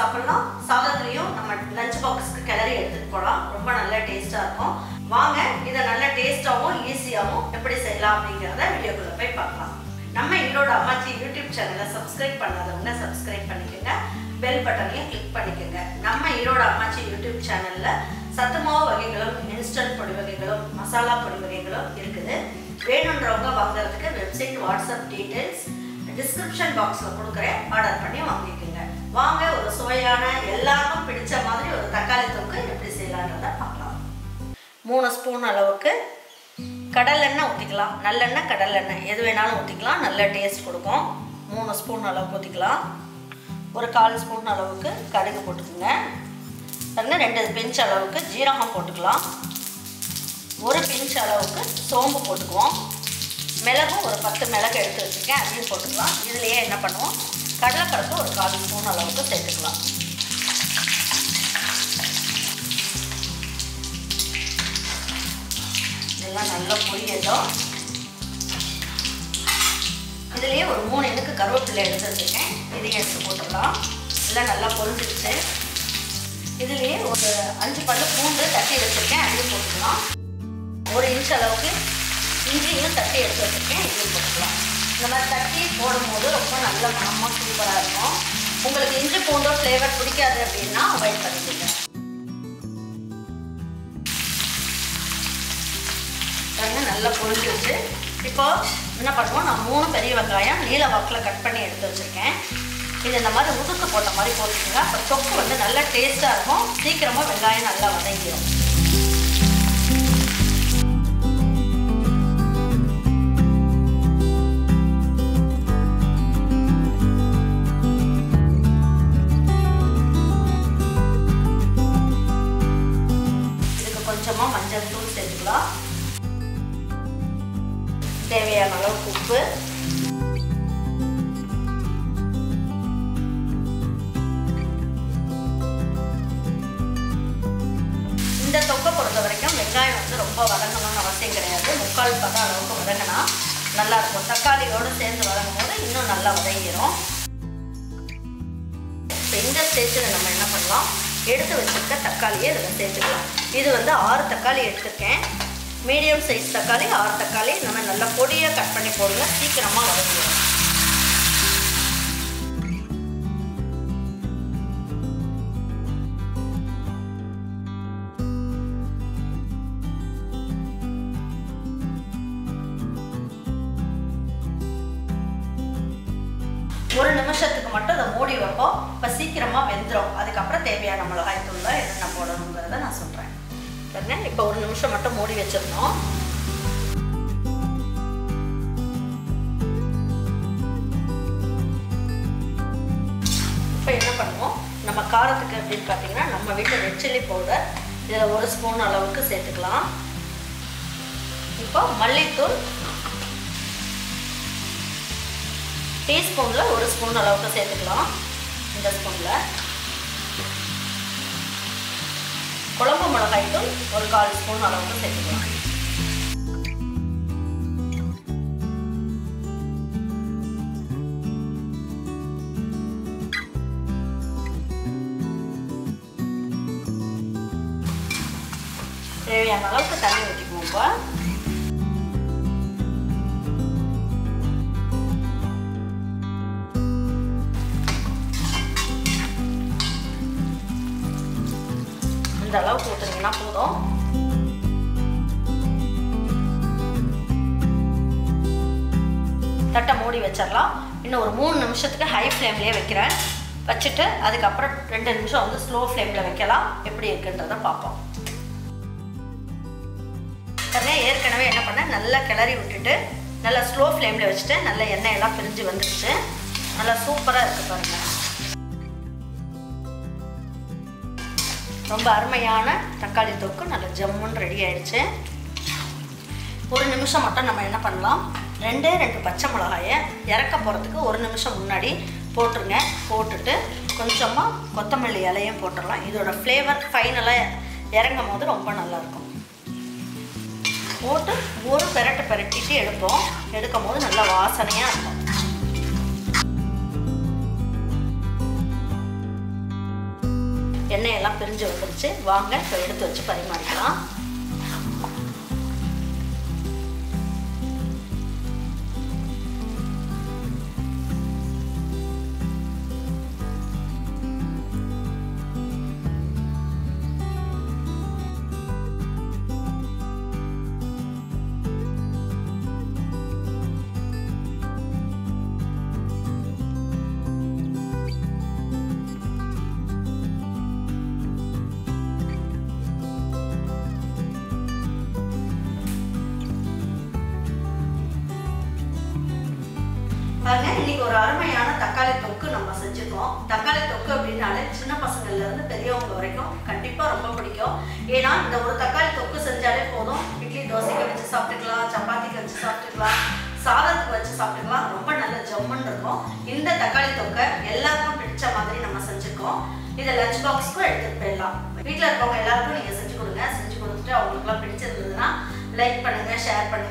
சாப்பிடலாம் சாதத்துலேயும் நம்ம லஞ்ச் பாக்ஸ்க்கு கிளறி எடுத்துகிட்டு போகலாம் ரொம்ப நல்ல டேஸ்ட்டாக இருக்கும் வாங்க இதை நல்ல டேஸ்ட்டாகவும் ஈஸியாகவும் எப்படி செய்யலாம் அப்படிங்கிறத வீடியோக்குள்ளே போய் பார்க்கலாம் நம்ம ஈரோடு அம்மாச்சி யூடியூப் சேனலை சப்ஸ்கிரைப் பண்ணாதவங்க சப்ஸ்கிரைப் பண்ணிக்கோங்க பெல் பட்டனையும் கிளிக் பண்ணிக்கோங்க நம்ம ஈரோடு அம்மாச்சி யூடியூப் சேனலில் சத்துமாவு வகைகளும் இன்ஸ்டன்ட் பொடி வகைகளும் மசாலா பொடி வகைகளும் இருக்குது வேணுன்றவங்க வாங்குறதுக்கு வெப்சைட் வாட்ஸ்அப் டீட்டெயில்ஸ் டிஸ்கிரிப்ஷன் பாக்ஸில் கொடுக்குறேன் ஆர்டர் பண்ணி வாங்கிக்கோங்க வாங்க ஒரு சுவையான எல்லாருக்கும் பிடிச்ச மாதிரி ஒரு தக்காளி தொக்கு எப்படி செய்யலான்றதை பார்க்கலாம் மூணு ஸ்பூன் அளவுக்கு கடலெண்ணெய் ஊற்றிக்கலாம் நல்லெண்ணெய் கடலெண்ணெய் எது வேணாலும் ஊற்றிக்கலாம் நல்ல டேஸ்ட் கொடுக்கும் மூணு ஸ்பூன் அளவுக்கு ஊற்றிக்கலாம் ஒரு கால் ஸ்பூன் அளவுக்கு கடுகு போட்டுக்கோங்க பாருங்க ரெண்டு பிஞ்ச் அளவுக்கு ஜீரகம் போட்டுக்கலாம் ஒரு பிஞ்ச் அளவுக்கு சோம்பு போட்டுக்குவோம் மிளகும் ஒரு பத்து மிளகு எடுத்து வச்சுருக்கேன் அதையும் போட்டுக்கலாம் இதுலேயே என்ன பண்ணுவோம் கடலைப்பருப்பு ஒரு கால் ஸ்பூன் அளவுக்கு சேர்த்துக்கலாம் இதெல்லாம் நல்லா பொரியட்டும் இதுலேயே ஒரு மூணு எதுக்கு கருவேப்பிலை எடுத்து வச்சுருக்கேன் இதையும் எடுத்து போட்டுடலாம் எல்லாம் நல்லா பொரிஞ்சிருச்சு இதுலேயே ஒரு அஞ்சு பல்லு பூண்டு தட்டி வச்சுருக்கேன் அதையும் போட்டுக்கலாம் ஒரு இன்ச் அளவுக்கு இஞ்சியும் தட்டி எடுத்து வச்சுருக்கேன் இதையும் போட்டுக்கலாம் இந்த மாதிரி தட்டி போடும்போது ரொம்ப நல்ல மனமாக சூப்பராக இருக்கும் உங்களுக்கு இஞ்சி பூண்டோ ஃப்ளேவர் பிடிக்காது அப்படின்னா அவாய்ட் பண்ணிக்கோங்க பாருங்க நல்லா பொரிஞ்சிருச்சு இப்போ என்ன பண்ணுவோம் நான் மூணு பெரிய வெங்காயம் நீல வாக்கில் கட் பண்ணி எடுத்து வச்சுருக்கேன் இது இந்த மாதிரி உதுக்கு போட்ட மாதிரி போட்டுக்கோங்க அப்போ தொக்கு வந்து நல்லா டேஸ்ட்டாக இருக்கும் சீக்கிரமாக வெங்காயம் நல்லா வதங்கிடும் இதுக்கு கொஞ்சமாக மஞ்சள் தூள் சேர்த்துக்கலாம் தேவையான அளவுக்கு உப்பு இந்த தொக்கை பொறுத்த வரைக்கும் வெங்காயம் வந்து ரொம்ப வதங்கணும்னு அவசியம் கிடையாது முக்கால் பதம் அளவுக்கு வதங்கினா நல்லா இருக்கும் தக்காளியோடு சேர்ந்து வதங்கும் போது இன்னும் நல்லா வதங்கிடும் இப்போ இந்த ஸ்டேஜில் நம்ம என்ன பண்ணலாம் எடுத்து வச்சுருக்க தக்காளியை இதில் சேர்த்துக்கலாம் இது வந்து ஆறு தக்காளி எடுத்திருக்கேன் மீடியம் சைஸ் தக்காளி ஆறு தக்காளி நம்ம நல்லா பொடியாக கட் பண்ணி போடுங்க சீக்கிரமாக வதங்கிடும் ஒரு நிமிஷத்துக்கு மட்டும் அதை மூடி வைப்போம் இப்போ சீக்கிரமாக வெந்துடும் அதுக்கப்புறம் தேவையான மிளகாய் தூள்ல என்னென்ன போடணுங்கிறத நான் சொல்கிறேன் பாருங்க இப்போ ஒரு நிமிஷம் மட்டும் மூடி வச்சிருந்தோம் இப்போ என்ன பண்ணுவோம் நம்ம காரத்துக்கு அப்படின்னு பார்த்தீங்கன்னா நம்ம வீட்டில் ரெட் சில்லி பவுடர் இதில் ஒரு ஸ்பூன் அளவுக்கு சேர்த்துக்கலாம் இப்போ மல்லித்தூள் டீஸ்பூனில் ஒரு ஸ்பூன் அளவுக்கு சேர்த்துக்கலாம் இந்த ஸ்பூனில் குழம்பு மிளகாய் தூள் ஒரு கால் ஸ்பூன் அளவுக்கு சேர்த்துக்கலாம் தேவையான அளவுக்கு தண்ணி ஊற்றிக்குவோம் இப்போ இந்த அளவுக்கு ஊற்றுனீங்கன்னா போதும் தட்டை மூடி வச்சிடலாம் இன்னும் ஒரு மூணு நிமிஷத்துக்கு ஹை ஃப்ளேம்லேயே வைக்கிறேன் வச்சுட்டு அதுக்கப்புறம் ரெண்டு நிமிஷம் வந்து ஸ்லோ ஃப்ளேமில் வைக்கலாம் எப்படி இருக்குன்றதை பார்ப்போம் உடனே ஏற்கனவே என்ன பண்ணேன் நல்லா கிளறி விட்டுட்டு நல்லா ஸ்லோ ஃப்ளேமில் வச்சுட்டு நல்லா எண்ணெயெல்லாம் பிரிஞ்சு வந்துடுச்சு நல்லா சூப்பராக இருக்குது பாருங்கள் ரொம்ப அருமையான தக்காளி தொக்கு நல்ல ஜம்முன்னு ரெடி ஆயிடுச்சு ஒரு நிமிஷம் மட்டும் நம்ம என்ன பண்ணலாம் ரெண்டே ரெண்டு பச்சை மிளகாயை இறக்க போகிறதுக்கு ஒரு நிமிஷம் முன்னாடி போட்டுருங்க போட்டுட்டு கொஞ்சமாக கொத்தமல்லி இலையும் போட்டுடலாம் இதோட ஃப்ளேவர் ஃபைனலாக இறங்கும் போது ரொம்ப நல்லாயிருக்கும் போட்டு ஒரு பெரட்டு பெரட்டிட்டு எடுப்போம் எடுக்கும் போது நல்லா வாசனையாக இருக்கும் எண்ணெயெல்லாம் பிரிஞ்சு வந்துருச்சு வாங்க இப்போ எடுத்து வச்சு பரிமாறிக்கலாம் பாருங்க இன்னைக்கு ஒரு அருமையான தக்காளி தொக்கு நம்ம செஞ்சுருக்கோம் தக்காளி தொக்கு அப்படின்னாலே சின்ன பசங்கள்ல இருந்து பெரியவங்க வரைக்கும் கண்டிப்பா ரொம்ப பிடிக்கும் ஏன்னா இந்த ஒரு தக்காளி தொக்கு செஞ்சாலே போதும் இட்லி தோசைக்கு வச்சு சாப்பிட்டுக்கலாம் சப்பாத்திக்கு வச்சு சாப்பிட்டுக்கலாம் சாதத்துக்கு வச்சு சாப்பிட்டுக்கலாம் ரொம்ப நல்ல ஜம்முன்னு இருக்கும் இந்த தக்காளி தொக்கை எல்லாருக்கும் பிடிச்ச மாதிரி நம்ம செஞ்சுருக்கோம் இதை லஞ்ச் பாக்ஸ்க்கும் எடுத்துட்டு போயிடலாம் வீட்டில் இருக்கவங்க எல்லாருக்கும் நீங்கள் செஞ்சு கொடுங்க செஞ்சு கொடுத்துட்டு அவங்களுக்குலாம் பிடிச்சிருந்ததுன்னா லைக் பண்ணுங்க ஷேர் பண்ணுங்க